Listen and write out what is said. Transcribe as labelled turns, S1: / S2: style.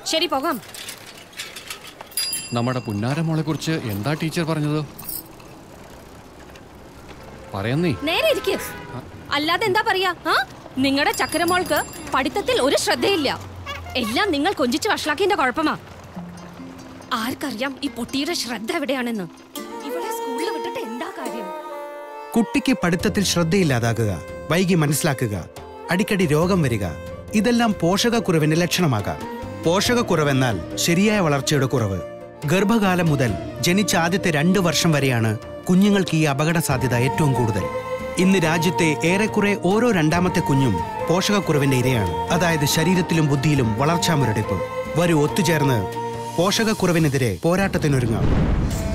S1: ശരി പോകാം
S2: നമ്മുടെ പുന്നാരമോളെ കുറിച്ച് എന്താ ടീച്ചർ പറഞ്ഞത് പറയുന്നേ
S1: നേരെ ഇരിക്ക് അല്ലാതെ എന്താ പറയാ ആ നിങ്ങളുടെ ചക്കരമോൾക്ക് പഠിത്തത്തിൽ ഒരു ശ്രദ്ധയില്ല എല്ലാം നിങ്ങൾ കൊഞ്ചിച്ച് വഷളാക്കിന്റെ കുഴപ്പമാ ആർക്കറിയാം ഈ പൊട്ടിയുടെ ശ്രദ്ധ എവിടെയാണെന്ന് ഇവളെ സ്കൂളിൽ വിട്ടിട്ട് എന്താ കാര്യം
S3: കുട്ടിക്ക് പഠിത്തത്തിൽ ശ്രദ്ധയില്ലാതാകുക വൈകി മനസ്സിലാക്കുക അടിക്കടി രോഗം വരിക ഇതെല്ലാം പോഷകക്കുറവിന്റെ ലക്ഷണമാകാം പോഷകക്കുറവെന്നാൽ ശരിയായ വളർച്ചയുടെ കുറവ് ഗർഭകാലം മുതൽ ജനിച്ച ആദ്യത്തെ രണ്ട് വർഷം വരെയാണ് കുഞ്ഞുങ്ങൾക്ക് ഈ അപകട സാധ്യത ഏറ്റവും കൂടുതൽ ഇന്ന് രാജ്യത്തെ ഏറെക്കുറെ ഓരോ രണ്ടാമത്തെ കുഞ്ഞും പോഷകക്കുറവിന്റെ ഇരയാണ് അതായത് ശരീരത്തിലും ബുദ്ധിയിലും വളർച്ചാ മുരടിപ്പ് വരൂ ഒത്തുചേർന്ന് പോഷകക്കുറവിനെതിരെ പോരാട്ടത്തിനൊരുങ്ങാം